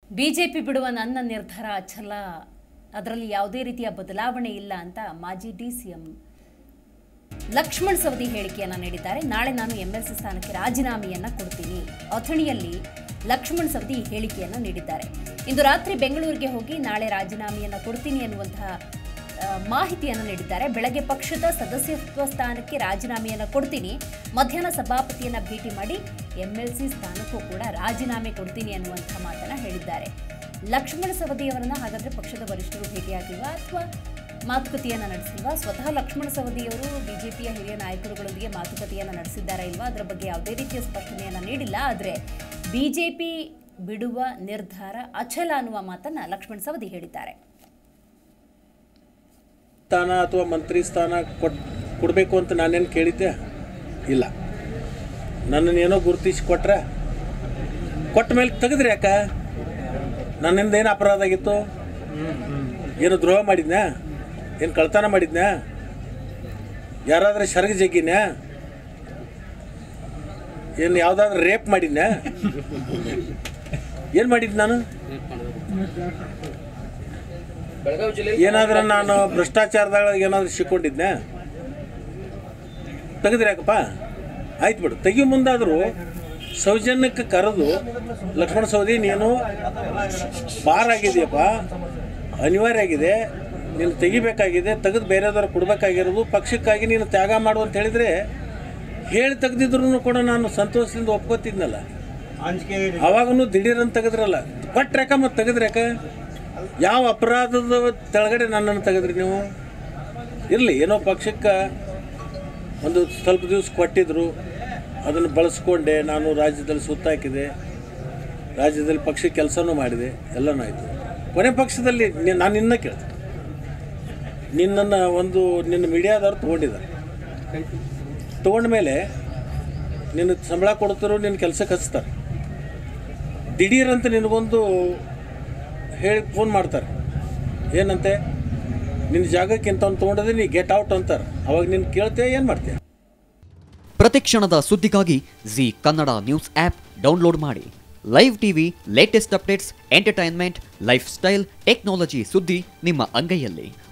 BJP ಬಿಡುವ ನನ್ನ ನಿರ್ಧಾರ ಅಚಲ ಅದರಲ್ಲಿ ಯಾವುದೇ ರೀತಿಯ ಬದಲಾವಣೆ ಇಲ್ಲ ಅಂತ ಮಾಜಿ ಡಿಸಿಎಂ ಲಕ್ಷ್ಮಣ್ ಸವದಿ ಹೇಳಿಕೆಯನ್ನ ನೀಡಿದ್ದಾರೆ ನಾಳೆ ನಾನು ಎಂಎಲ್ಸಿ ಸ್ಥಾನಕ್ಕೆ ರಾಜೀನಾಮೆಯನ್ನ ಕೊಡ್ತೀನಿ ಅಥಣಿಯಲ್ಲಿ ಲಕ್ಷ್ಮಣ್ ಸವದಿ ಈ ಹೇಳಿಕೆಯನ್ನ ನೀಡಿದ್ದಾರೆ ಇಂದು ರಾತ್ರಿ ಬೆಂಗಳೂರಿಗೆ ಹೋಗಿ ನಾಳೆ ರಾಜೀನಾಮೆಯನ್ನ ಕೊಡ್ತೀನಿ ಅನ್ನುವಂತಹ ಆ, ಮಾಹಿತಿಯನ್ನು ನೀಡಿದ್ದಾರೆ ಬೆಳಗ್ಗೆ ಪಕ್ಷದ ಸದಸ್ಯತ್ವ ಸ್ಥಾನಕ್ಕೆ ರಾಜೀನಾಮೆಯನ್ನ ಕೊಡ್ತೀನಿ ಮಧ್ಯಾಹ್ನ ಸಭಾಪತಿಯನ್ನ ಭೇಟಿ ಮಾಡಿ ಎಂಎಲ್ಸಿ ಸ್ಥಾನಕ್ಕೂ ಕೂಡ ರಾಜೀನಾಮೆ ಕೊಡ್ತೀನಿ ಅನ್ನುವಂತಹ ಮಾತನ್ನ ಹೇಳಿದ್ದಾರೆ ಲಕ್ಷ್ಮಣ ಸವದಿಯವರನ್ನ ಹಾಗಾದ್ರೆ ಪಕ್ಷದ ವರಿಷ್ಠರು ಭೇಟಿಯಾಗಿಲ್ವಾ ಅಥವಾ ಮಾತುಕತೆಯನ್ನ ನಡೆಸಿಲ್ವಾ ಸ್ವತಃ ಲಕ್ಷ್ಮಣ ಸವದಿಯವರು ಬಿಜೆಪಿಯ ಹಿರಿಯ ನಾಯಕರುಗಳೊಂದಿಗೆ ಮಾತುಕತೆಯನ್ನ ನಡೆಸಿದ್ದಾರಾ ಇಲ್ವಾ ಅದರ ಬಗ್ಗೆ ಯಾವುದೇ ರೀತಿಯ ಸ್ಪಷ್ಟನೆಯನ್ನ ನೀಡಿಲ್ಲ ಆದರೆ ಬಿಜೆಪಿ ಬಿಡುವ ನಿರ್ಧಾರ ಅಚಲ ಅನ್ನುವ ಮಾತನ್ನ ಲಕ್ಷ್ಮಣ ಸವದಿ ಹೇಳಿದ್ದಾರೆ ಸ್ಥಾನ ಅಥವಾ ಮಂತ್ರಿ ಸ್ಥಾನ ಕೊಟ್ ಕೊಡಬೇಕು ಅಂತ ನಾನೇನು ಕೇಳಿದ್ದೆ ಇಲ್ಲ ನನ್ನನ್ನು ಏನೋ ಗುರುತಿಸಿ ಕೊಟ್ರೆ ಕೊಟ್ಟ ಮೇಲೆ ತೆಗೆದ್ರಿ ಯಾಕ ನನ್ನಿಂದ ಏನು ಅಪರಾಧ ಆಗಿತ್ತು ಏನು ದ್ರೋಹ ಮಾಡಿದ್ನ್ಯಾ ಏನು ಕಳ್ತನ ಮಾಡಿದ್ನ್ಯಾ ಯಾರಾದ್ರೆ ಸರಗ ಜಗ್ಗಿನ್ಯಾ ಏನು ಯಾವುದಾದ್ರೂ ರೇಪ್ ಮಾಡಿದ್ನ್ಯಾ ಏನು ಮಾಡಿದ್ದು ನಾನು ಬೆಳಗಾವಿ ಜಿಲ್ಲೆ ಏನಾದ್ರೂ ನಾನು ಭ್ರಷ್ಟಾಚಾರದಾಗ ಏನಾದ್ರು ಸಿಕ್ಕೊಂಡಿದ್ನೆ ತೆಗೆದ್ರಿ ಯಾಕಪ್ಪ ಆಯ್ತು ಬಿಡು ತೆಗಿಯೋ ಮುಂದಾದರೂ ಸೌಜನ್ಯಕ್ಕೆ ಕರೆದು ಲಕ್ಷ್ಮಣ ಸೌದಿ ನೀನು ಬಾರ್ ಆಗಿದೆಯಪ್ಪ ಅನಿವಾರ್ಯ ಆಗಿದೆ ನೀನು ತೆಗಿಬೇಕಾಗಿದೆ ತೆಗೆದು ಬೇರೆದವ್ರು ಕೊಡಬೇಕಾಗಿರೋದು ಪಕ್ಷಕ್ಕಾಗಿ ನೀನು ತ್ಯಾಗ ಮಾಡು ಅಂತ ಹೇಳಿದರೆ ಹೇಳಿ ತೆಗೆದಿದ್ರು ಕೂಡ ನಾನು ಸಂತೋಷದಿಂದ ಒಪ್ಕೋತಿದ್ನಲ್ಲ ಅವಾಗೂ ದಿಢೀರಂತ ತೆಗೆದ್ರಲ್ಲ ಕೊಟ್ರ್ಯಾಕ ಮತ್ತು ತೆಗೆದ್ರ್ಯಾಕ ಯಾವ ಅಪರಾಧದ ತೆಳಗಡೆ ನನ್ನನ್ನು ತೆಗೆದ್ರಿ ನೀವು ಇರಲಿ ಏನೋ ಪಕ್ಷಕ್ಕೆ ಒಂದು ಸ್ವಲ್ಪ ದಿವಸ ಕೊಟ್ಟಿದ್ರು ಅದನ್ನು ಬಳಸ್ಕೊಂಡೆ ನಾನು ರಾಜ್ಯದಲ್ಲಿ ಸುತ್ತಾಕಿದೆ ರಾಜ್ಯದಲ್ಲಿ ಪಕ್ಷಕ್ಕೆ ಕೆಲಸನೂ ಮಾಡಿದೆ ಎಲ್ಲನೂ ಆಯಿತು ಕೊನೆ ಪಕ್ಷದಲ್ಲಿ ನಿ- ನಾನು ನಿನ್ನ ಕೇಳ್ತೆ ನಿನ್ನನ್ನು ಒಂದು ನಿನ್ನ ಮೀಡಿಯಾದವ್ರು ತೊಗೊಂಡಿದ್ದಾರೆ ತೊಗೊಂಡ ಮೇಲೆ ನಿನ್ನ ಸಂಬಳ ಕೊಡ್ತಾರೋ ನಿನ್ನ ಕೆಲಸಕ್ಕೆ ಹಚ್ತಾರೆ ದಿಢೀರಂತ ನಿನಗೊಂದು ಹೇಳಿ ಫೋನ್ ಮಾಡ್ತಾರೆ ಏನಂತೆ ನಿನ್ನ ಜಾಗಕ್ಕೆ ಇಂಥವ್ನು ತೊಗೊಂಡದೆ ನೀ ಗೆಟ್ ಔಟ್ ಅಂತಾರೆ ಅವಾಗ ನೀನು ಕೇಳ್ತೆ ಏನು ಮಾಡ್ತೀಯ ಪ್ರತಿಕ್ಷಣದ ಸುದ್ದಿಗಾಗಿ Zee Kannada news app download ಮಾಡಿ live TV latest updates entertainment lifestyle technology ಸುದ್ದಿ ನಿಮ್ಮ ಅಂಗೈಯಲ್ಲಿ